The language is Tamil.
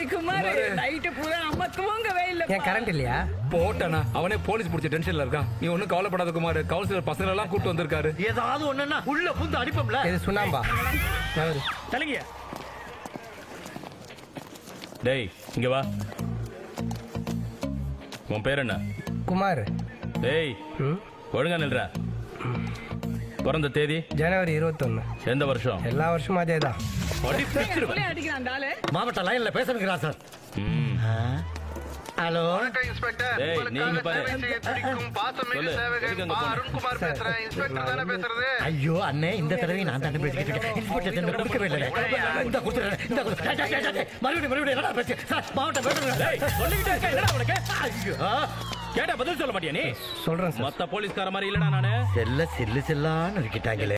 டேய் குமார் நைட்டு பூரா அம்மா தூங்கவே இல்ல ஏன் கரண்ட் இல்லையா போட்டானா அவனே போலீஸ் பிடிச்ச டென்ஷன்ல இருக்கான் நீ ஒன்னும் கவலைப்படாத குமார் கவுன்சிலர் பசங்க எல்லாம் கூட்டு வந்திருக்காரு ஏதாவது ஒண்ணுன்னா உள்ள புந்து அடிப்போம்ல இது சுண்ணாம்பா நகரு. தலைங்க டேய் இங்க வா உன் பேர் என்ன குமார் டேய் ம் ஒழுங்கா நில்ற பிறந்த தேதி ஜனவரி இருபத்தொன்னு எந்த வருஷம் எல்லா வருஷமும் அதே தான் அடி பிச்சிருவேன். புள்ளை அடிக்கிறான் அந்த ஆளு மாவட்ட லைன்ல பேசுறீங்களா சார் ம். ஹலோ வணக்கம் இன்ஸ்பெக்டர் டேய், நீங்க உங்களுக்காக பாரு. சேவை செய்ய துடிக்கும் பாசமிகு சொல்லு, சேவகன் எதுக்கு அங்க பா. போன? அருண்குமார் பேசுறேன் இன்ஸ்பெக்டர் தானே பேசுறது ஐயோ அண்ணே இந்த தடவை நான் தானே பேசிக்கிட்டு இருக்கேன் இன்ஸ்பெக்டர் என்ன கொடுக்கவே இல்லை இந்த கொடுத்துறேன் இந்த கொடுத்து- டேய், டேய், டேய், டேய், மறுபடியும் மறுபடியும் என்னடா பேச்சு சார் மாவட்ட டேய், சொல்லிக்கிட்டே இருக்க, என்னடா உனக்கு? ஐயோ கேட்டா பதில் சொல்ல மாட்டியா நீ சொல்றேன் சார் மத்த போலீஸ்கார மாதிரி இல்லடா நானு செல்ல செல்லு செல்லான்னு இருக்கிட்டாங்களே